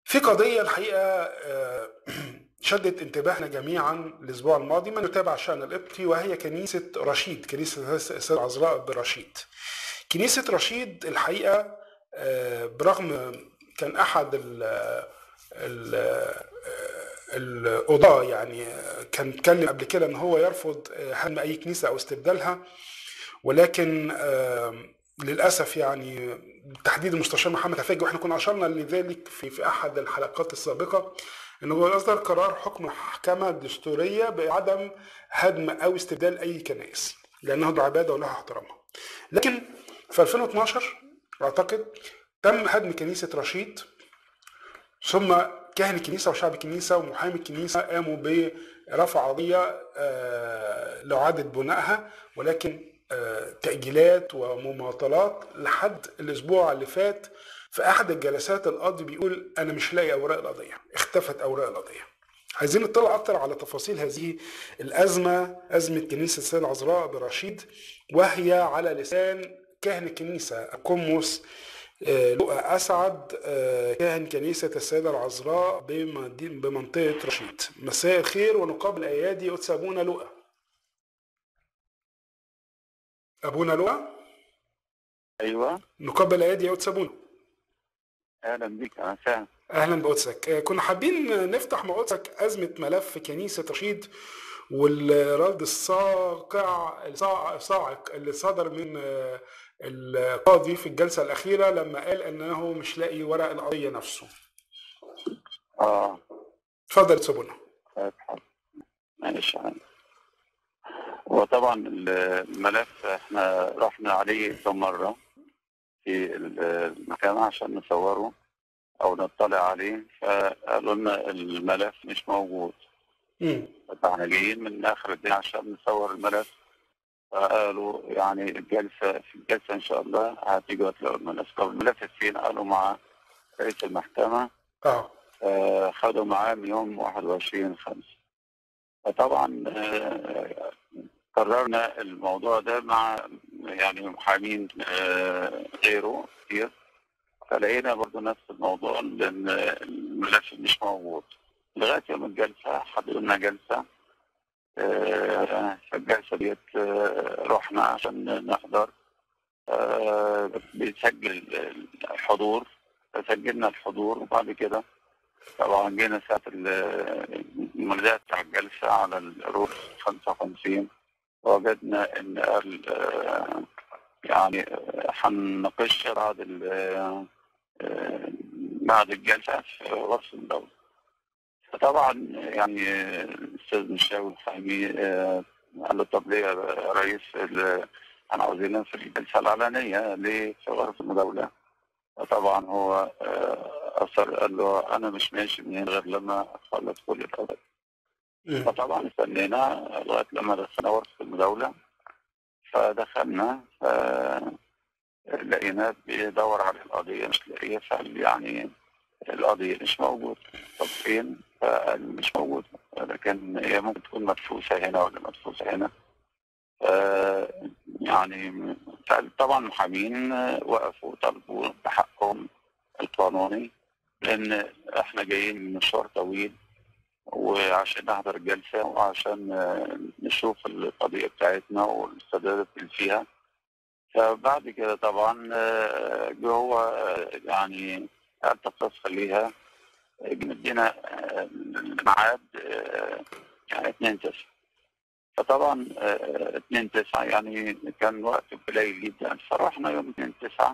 في قضية الحقيقة شدت انتباهنا جميعا الأسبوع الماضي من يتابع الشأن القبطي وهي كنيسة رشيد كنيسة السيدة العذراء برشيد كنيسة رشيد الحقيقة برغم كان أحد ال ال القضاة يعني كان اتكلم قبل كده ان هو يرفض هدم اي كنيسه او استبدالها ولكن للاسف يعني تحديد المستشار محمد عفاجي واحنا كنا اشرنا لذلك في في احد الحلقات السابقه انه اصدر قرار حكم محكمه دستوريه بعدم هدم او استبدال اي كنائس لانه ده عباده ولها احترامها. لكن في 2012 اعتقد تم هدم كنيسه رشيد ثم كاهن الكنيسه وشعب الكنيسه ومحامي الكنيسه قاموا برفع قضيه لاعاده بنائها ولكن تأجيلات ومماطلات لحد الأسبوع اللي فات في أحد الجلسات القاضي بيقول أنا مش لاقي أوراق القضية اختفت أوراق القضية عايزين نطلع أكتر على تفاصيل هذه الأزمة أزمة كنيسة السيدة العذراء برشيد وهي على لسان كاهن الكنيسة القمص لؤى أسعد كاهن كنيسة السيدة العذراء بمنطقة رشيد مساء الخير ونقابل أيادي قدس أبونا لؤى ابونا لؤى ايوه نقبل ايادي يا قدس ابونا اهلا بك اهلا وسهلا اهلا بقدسك كنا حابين نفتح مع قدسك ازمه ملف كنيسه رشيد والرد الصاقع الصاعق اللي صدر من القاضي في الجلسه الاخيره لما قال انه مش لاقي ورق القضيه نفسه اه اتفضل يا ابونا طيب حاضر معلش وطبعا الملف احنا رحنا عليه كم مرة في المكان عشان نصوره او نطلع عليه فقالوا لنا الملف مش موجود فاحنا جايين من اخر الدنيا عشان نصور الملف فقالوا يعني الجلسة في الجلسة ان شاء الله هتيجوا تلاقوا الملف طب الملف فين قالوا مع رئيس المحكمة اه آه خدوا معاه من يوم 21 خمسة فطبعا آه قررنا الموضوع ده مع يعني محامين غيره كتير فلقينا برضه نفس الموضوع لان الملف مش موجود لغايه يوم الجلسه حددوا لنا جلسه فالجلسه ديت رحنا عشان نحضر بيسجل الحضور فسجلنا الحضور وبعد كده طبعا جينا ساعه الملزقه بتاع الجلسه على الروس 55 وجدنا ان قال يعني هنناقشها بعد بعد الجلسه في غرف الدوله فطبعا يعني الاستاذ مشاوي الحامي قال له طب ليه يا رئيس انا عاوزين في الجلسه العلنيه ليه في غرف المداوله فطبعا هو اصر قال له انا مش ماشي من هنا غير لما اخلص كل القضايا فطبعا استنينا لغايه لما دخلنا غرفه المداوله فدخلنا ف لقيناه بيدور على القضيه مش لاقيها فقال يعني القضيه مش موجود طب فين؟ فقال مش موجود لكن هي ممكن تكون مدفوسه هنا ولا مدفوسه هنا يعني طبعا المحامين وقفوا طلبوا بحقهم القانوني لان احنا جايين من مشوار طويل وعشان نحضر الجلسة وعشان نشوف القضية بتاعتنا والاستعدادات اللي فيها فبعد كده طبعا جه هو يعني قال تخصص خليها مدينا ميعاد يعني 2 9 فطبعا 2 9 يعني كان وقت قليل جدا فرحنا يوم 2 9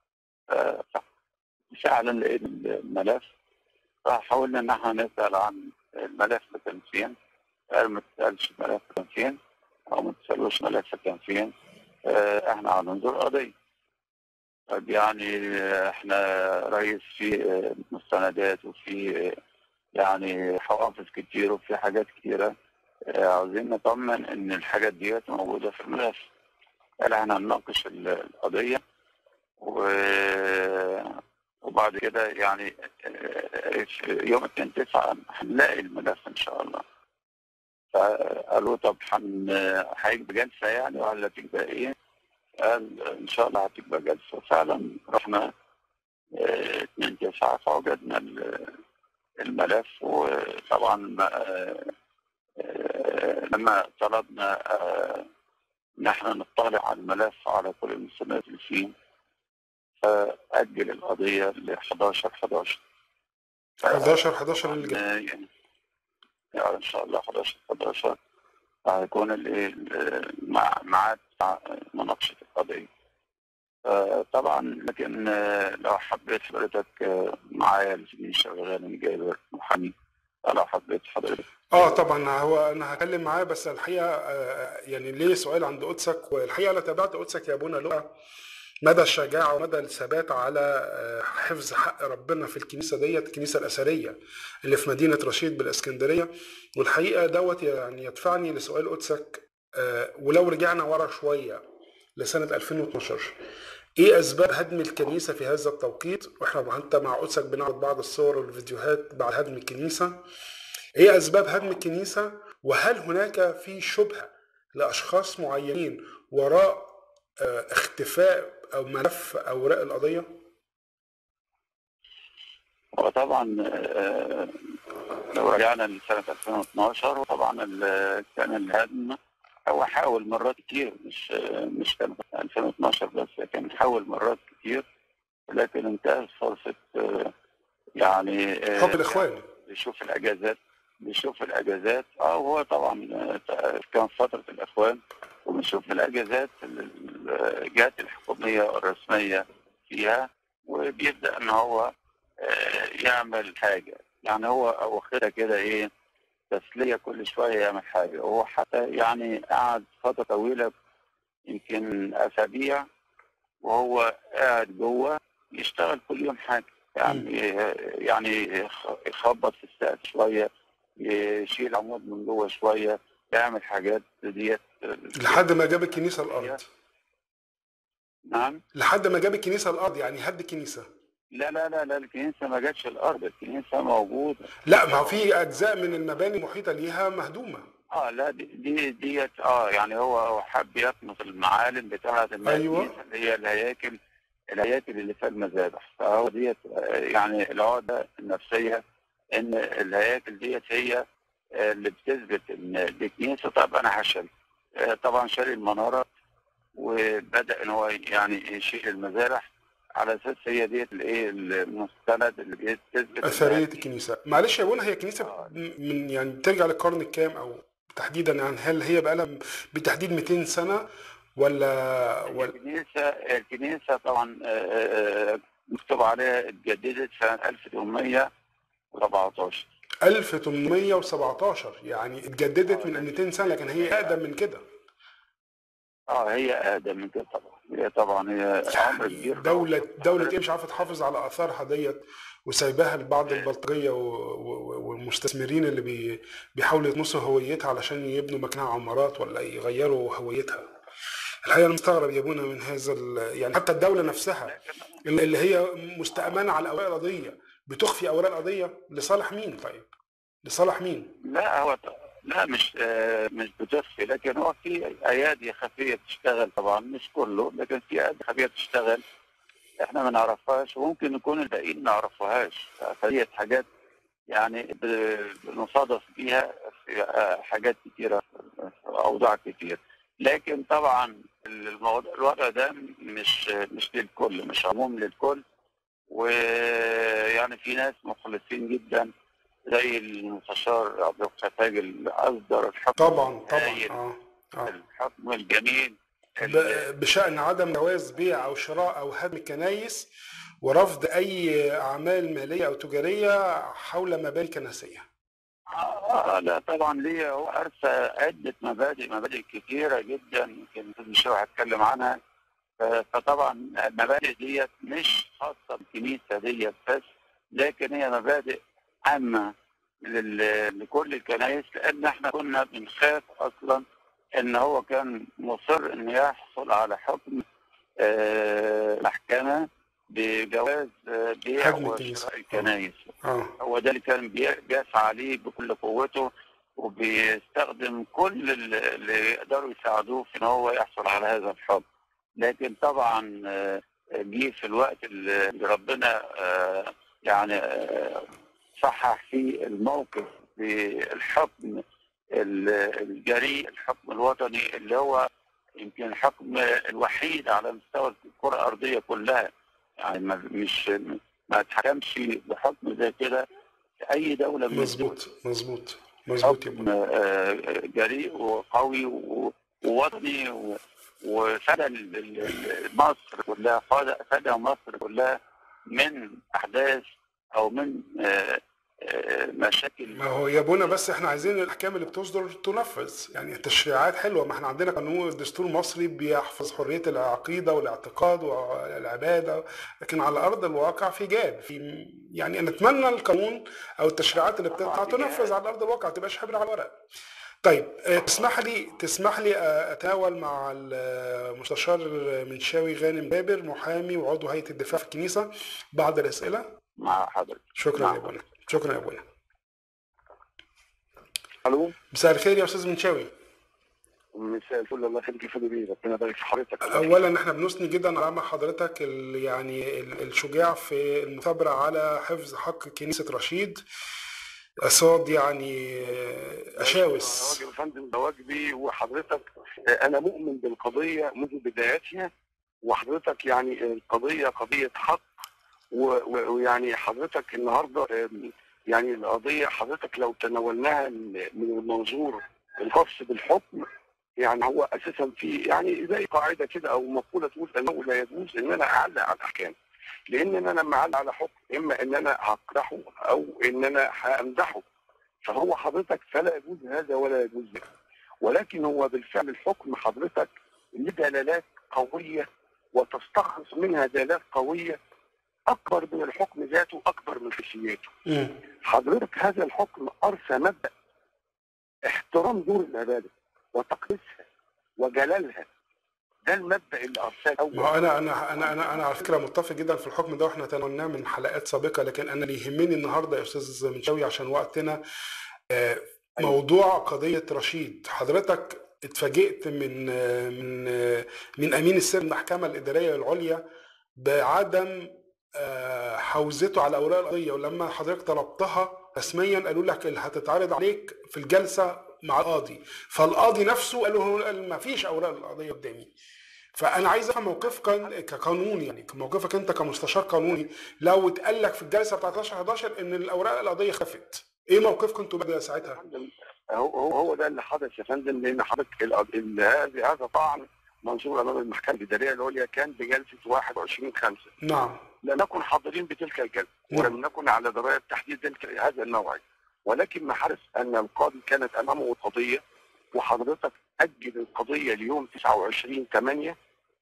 فعلا لقينا الملف فحاولنا ان احنا نسال عن الملف كان فين قال ما تسالش الملف كان فين او ما تسالوش ملف كان فين اه احنا هننظر قضيه طب يعني احنا رئيس في مستندات وفي يعني حوافز كتير وفي حاجات كتيرة اه عاوزين نطمن ان الحاجات ديت موجودة في الملف قال احنا هنناقش القضية و وبعد كده يعني يوم 2 9 هنلاقي الملف ان شاء الله فقالوا طب هيجي جلسه يعني ولا تبقى ايه؟ قال ان شاء الله هتبقى جلسه فعلا رحنا 2 9 فوجدنا الملف وطبعا آه، آه، لما طلبنا آه، ان احنا نطلع على الملف على كل المستندين فاجل القضيه ل 11 11 11 11 اللي جاي يعني يعني ان شاء الله 11 11 هيكون الايه ال- مع- ميعاد مناقشه القضيه آه، طبعا لكن آه، لو حبيت حضرتك آه، معايا الزميل شغال جايبر محامي لو حبيت حضرتك اه طبعا هو انا هكلم معاه بس الحقيقه آه، يعني ليه سؤال عند قدسك والحقيقه انا تابعت قدسك يا ابونا لؤى مدى الشجاعه ومدى الثبات على آه، حفظ حق ربنا في الكنيسه ديت الكنيسه الاثريه اللي في مدينه رشيد بالاسكندريه والحقيقه دوت يعني يدفعني لسؤال قدسك آه، ولو رجعنا ورا شويه لسنه 2012 ايه اسباب هدم الكنيسه في هذا التوقيت واحنا انت مع قدسك بنعرض بعض الصور والفيديوهات بعد هدم الكنيسه ايه اسباب هدم الكنيسه وهل هناك في شبهه لاشخاص معينين وراء آه، اختفاء او ملف اوراق القضيه وطبعا آه، لو رجعنا لسنه 2012 وطبعا ال- كان الهدم هو حاول مرات كتير مش آه، مش كان 2012 بس كان حاول مرات كتير لكن انتهت فرصه آه، يعني آه، حب الاخوان بيشوف الاجازات بيشوف الاجازات اه هو طبعا آه، كان فتره الاخوان وبنشوف الاجازات ال- الجهات الحكوميه الرسميه فيها وبيبدا ان هو آه، يعمل حاجه يعني هو واخدها كده ايه تسليه كل شويه يعمل حاجه وهو حتى يعني قعد فتره طويله يمكن اسابيع وهو قاعد جوه يشتغل كل يوم حاجه يعني يعني يخ- يخبط في السقف شويه يشيل عمود من جوه شويه يعمل حاجات ديت لحد ما جاب الكنيسه الارض نعم لحد ما جاب الكنيسه الارض يعني هد الكنيسه لا لا لا لا الكنيسه ما جاتش الارض الكنيسه موجوده لا ما هو في اجزاء من المباني المحيطه ليها مهدومه اه لا دي دي ديت اه يعني هو هو حب يطمس المعالم بتاعه أيوة. الكنيسه اللي هي الهياكل الهياكل اللي فيها المذابح فهو ديت آه، يعني العقده النفسيه ان الهياكل ديت هي آه، اللي بتثبت ان دي كنيسه طب انا هشيل آه، طبعا شال المناره وبدا ان هو يعني يشيل المذابح على اساس هي ديت الايه المستند اللي بتثبت اثريه إنها الكنيسه معلش يا ابونا هي كنيسه آه. من يعني بترجع للقرن الكام او تحديدا يعني هل هي بقى لها بالتحديد 200 سنه ولا ولا الكنيسة الكنيسة طبعا آه، آه، مكتوب عليها اتجددت سنة 1817 1817 يعني اتجددت من 200 سنه لكن هي اقدم من كده اه هي اقدم من كده طبعا هي طبعا هي عمر كبير دولة دولة ايه مش عارفة تحافظ على آثارها ديت وسايباها لبعض البلطجية و- و- والمستثمرين اللي بي بيحاولوا يطمسوا هويتها علشان يبنوا مكانها عمارات ولا يغيروا هويتها. الحقيقة أنا مستغرب يا ابونا من هذا ال- يعني حتى الدولة نفسها اللي اللي هي مستأمنة على أوراق القضية بتخفي أوراق القضية لصالح مين طيب؟ لصالح مين؟ لا هو ط- لا مش آه، مش بتخفي لكن هو في ايادي خفيه بتشتغل طبعا مش كله لكن في ايادي خفيه بتشتغل احنا ما نعرفهاش وممكن يكون الباقيين ما يعرفوهاش فهي حاجات يعني ب- بنصادف بيها في آه، حاجات كتيره في اوضاع كتير لكن طبعا الموضوع الوضع ده مش مش للكل مش عموم للكل ويعني في ناس مخلصين جدا زي المستشار عبد الفتاح اللي اصدر الحكم طبعا طبعا الهايل، اه اه الحكم الجميل ب- بشأن عدم جواز بيع أو شراء أو هدم الكنايس ورفض أي أعمال مالية أو تجارية حول مباني كنسية. آه لا طبعا ليه هو أرسى عدة مبادئ مبادئ كثيرة جدا يمكن مش هتكلم عنها ف- فطبعا المبادئ ديت مش خاصة بالكنيسة ديت بس لكن هي مبادئ عامة لل- لكل الكنائس لأن احنا كنا بنخاف أصلا إن هو كان مصر إنه يحصل على حكم آه، محكمة بجواز آه، بيع هدم الكنيسة. وشراء الكنائس اه هو ده اللي كان بي- بيسعى عليه بكل قوته وبيستخدم كل ال- اللي يقدروا يساعدوه في ان هو يحصل على هذا الحب لكن طبعا آه، جه في الوقت اللي ربنا آه، يعني آه، صحح في الموقف بالحكم ال- الجريء الحكم الوطني اللي هو يمكن الحكم الوحيد على مستوى الكرة الأرضية كلها يعني ما مش ما اتحكمش بحكم زي كده في أي دولة من الدول. مظبوط مظبوط مظبوط يا حكم ابونا آه، جريء وقوي و- ووطني و- وفدى ال- ال- ال- مصر كلها فدى فدى مصر كلها من احداث او من آه، آه، مشاكل ما هو يا ابونا بس احنا عايزين الاحكام اللي بتصدر تنفذ يعني التشريعات حلوه ما احنا عندنا قانون دستور مصري بيحفظ حريه العقيده والاعتقاد والعباده لكن على ارض الواقع في جاب في يعني نتمنى القانون او التشريعات اللي بتطلع تنفذ على ارض الواقع ما تبقاش حبر على الورق طيب اه، تسمح لي تسمح لي اه، اتناول مع المستشار منشاوي غانم جابر محامي وعضو هيئه الدفاع في الكنيسه بعض الاسئله مع حضرتك شكرا نعم. يا ابونا شكرا يا ابونا الو مساء الخير يا استاذ منشاوي مساء الفل الله يخليك يا فندم بيه ربنا يبارك في حضرتك اولا احنا بنثني جدا على حضرتك ال- يعني ال- الشجاع في المثابره على حفظ حق كنيسه رشيد قصاد يعني اشاوس واجب يا فندم ده واجبي وحضرتك انا مؤمن بالقضيه منذ بدايتها وحضرتك يعني القضيه قضيه حق و- و- ويعني حضرتك النهارده آم، يعني القضيه حضرتك لو تناولناها من المنظور الخاص بالحكم يعني هو اساسا في يعني زي قاعده كده او مقوله تقول انه لا يجوز ان انا اعلق على الاحكام لان انا لما اعلق على حكم اما ان انا هقرحه او ان انا همدحه فهو حضرتك فلا يجوز هذا ولا يجوز ذاك ولكن هو بالفعل الحكم حضرتك له دلالات قويه وتستخلص منها دلالات قويه اكبر من الحكم ذاته اكبر من حيثياته مم. حضرتك هذا الحكم ارسى مبدا احترام دور العباده وتقديسها وجلالها ده المبدا اللي ارساه ما اول هو انا انا انا انا انا على فكره متفق جدا في الحكم ده واحنا تناولناه من حلقات سابقه لكن انا اللي يهمني النهارده يا استاذ منشاوي عشان وقتنا آه، موضوع قضيه رشيد حضرتك اتفاجئت من آه، من آه، من امين السر المحكمه الاداريه العليا بعدم آه، حوزته على اوراق القضيه ولما حضرتك طلبتها رسميا قالوا لك اللي هتتعرض عليك في الجلسه مع القاضي فالقاضي نفسه قال له ما فيش اوراق القضيه قدامي فانا عايز افهم موقفك كقانون يعني موقفك انت كمستشار قانوني لو اتقال لك في الجلسه بتاعت 11 11 ان الاوراق القضيه خفت ايه موقفكم انتوا بقى ساعتها؟ هو هو هو ده اللي حدث يا فندم لان حضرتك ال- ال- هذا هذا طعن منصور امام المحكمه الاداريه العليا كان بجلسه 21 5 نعم لم نكن حاضرين بتلك الجلسه نعم. ولم نكن على درايه بتحديد تلك هذا النوع ولكن ما حدث ان القاضي كانت امامه قضيه وحضرتك اجل القضيه ليوم 29 8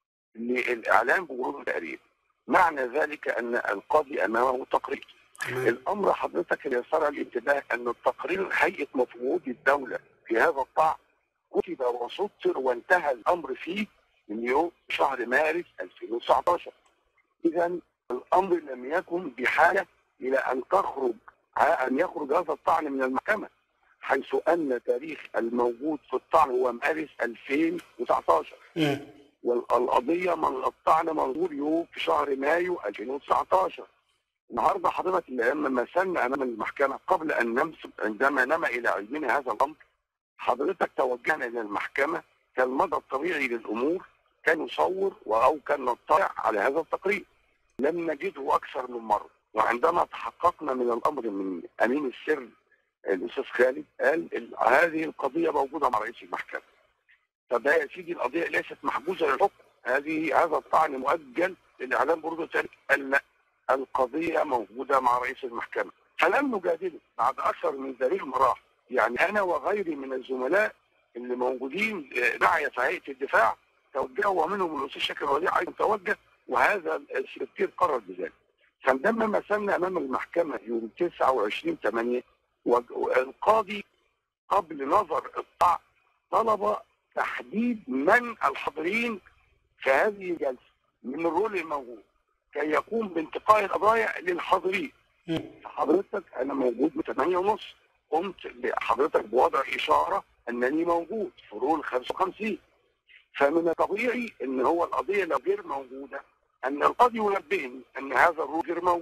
للاعلان بورود التقرير معنى ذلك ان القاضي امامه تقرير تمام الامر حضرتك اللي يسر الانتباه ان التقرير هيئه مفوضي الدوله في هذا الطعن كتب وسطر وانتهى الامر فيه من يوم شهر مارس 2019 اذا الامر لم يكن بحاجه الى ان تخرج ان يخرج هذا الطعن من المحكمه حيث ان تاريخ الموجود في الطعن هو مارس 2019 مم. والقضيه من الطعن منظور يوم في شهر مايو 2019 النهارده حضرتك لما مثلنا امام المحكمه قبل ان نمسك عندما نما الى علمنا هذا الامر حضرتك توجهنا الى المحكمه كالمدى الطبيعي للامور كان يصور او كان نطلع على هذا التقرير لم نجده اكثر من مره وعندما تحققنا من الامر من امين السر الاستاذ خالد قال ال- هذه القضيه موجوده مع رئيس المحكمه طب ده يا سيدي القضيه ليست محجوزه للحكم هذه هذا الطعن مؤجل للاعلام برود التاريخ قال لا القضيه موجوده مع رئيس المحكمه فلم نجادله بعد اكثر من ذلك المراحل يعني انا وغيري من الزملاء اللي موجودين آه، معي في هيئه الدفاع توجهوا ومنهم الاستاذ شاكر وديع ايضا توجه وهذا السكرتير قرر بذلك فعندما مثلنا امام المحكمه يوم 29 8 والقاضي قبل نظر الطعن طلب تحديد من الحاضرين في هذه الجلسه من الرول الموجود كي يقوم بانتقاء القضايا للحاضرين مم. حضرتك انا موجود من 8 ونص قمت لحضرتك بوضع اشاره انني موجود في رول 55 فمن الطبيعي ان هو القضيه لو غير موجوده ان القاضي ينبهني ان هذا الرول غير موجود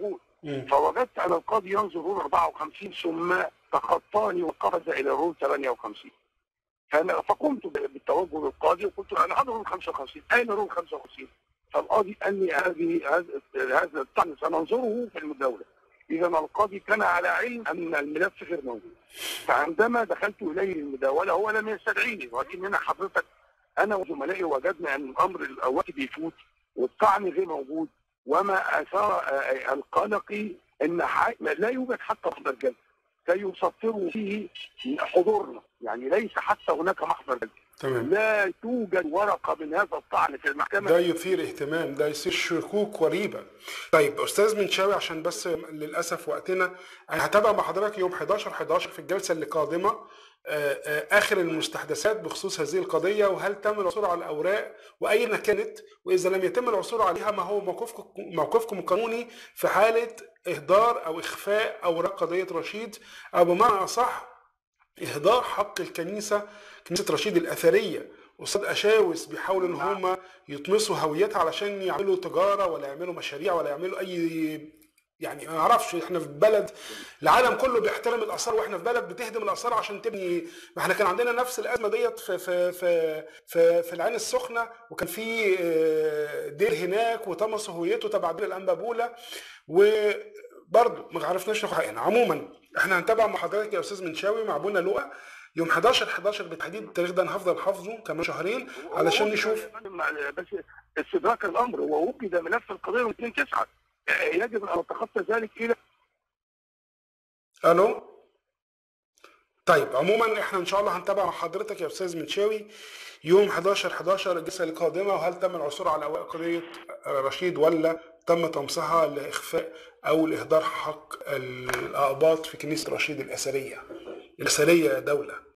مم. فوجدت ان القاضي ينظر رول 54 ثم تخطاني وقفز الى رول 58 فانا فقمت بالتوجه للقاضي وقلت له انا هذا رول 55 اين رول 55 فالقاضي قال لي هذه هذا هذا الطعن سننظره في المداوله اذا القاضي كان على علم ان الملف غير موجود فعندما دخلت اليه المداوله هو لم يستدعيني ولكن هنا حضرتك انا وزملائي وجدنا ان الامر الوقت بيفوت والطعن غير موجود وما اثار آه، القلق ان ح- لا يوجد حتى محضر جلسه كي يسطروا فيه حضورنا يعني ليس حتى هناك محضر جلسه تمام لا توجد ورقه من هذا الطعن في المحكمه ده يثير اهتمام ده يثير شكوك وريبه طيب استاذ منشاوي عشان بس للاسف وقتنا انا هتابع مع حضرتك يوم 11 11 في الجلسه اللي قادمه آه، آه، اخر المستحدثات بخصوص هذه القضيه وهل تم العثور على الاوراق واين كانت واذا لم يتم العثور عليها ما هو موقفكم موقفكم القانوني في حاله اهدار او اخفاء اوراق قضيه رشيد او بمعنى اصح اهدار حق الكنيسه كنيسه رشيد الاثريه قصاد اشاوس بيحاولوا ان هم يطمسوا هويتها علشان يعملوا تجاره ولا يعملوا مشاريع ولا يعملوا اي يعني ما اعرفش احنا في بلد العالم كله بيحترم الاثار واحنا في بلد بتهدم الاثار عشان تبني ما احنا كان عندنا نفس الازمه ديت في في في في, في العين السخنه وكان في آه، دير هناك وطمسوا هويته تبع دير الانبابوله وبرضه ما عرفناش ناخد حقنا عموما احنا هنتابع مع حضرتك يا استاذ منشاوي مع ابونا لؤى يوم 11 11 بالتحديد التاريخ ده انا هفضل حافظه كمان شهرين علشان نشوف بس استدراك الامر ووجد ملف القضيه من 2 9 يجب ان نتخطى ذلك الى الو طيب عموما احنا ان شاء الله هنتابع مع حضرتك يا استاذ منشاوي يوم 11 11 الجلسه القادمه وهل تم العثور على اوراق قضيه رشيد ولا تم طمسها لاخفاء او لاهدار حق الاقباط في كنيسه رشيد الاثريه الاثريه يا دوله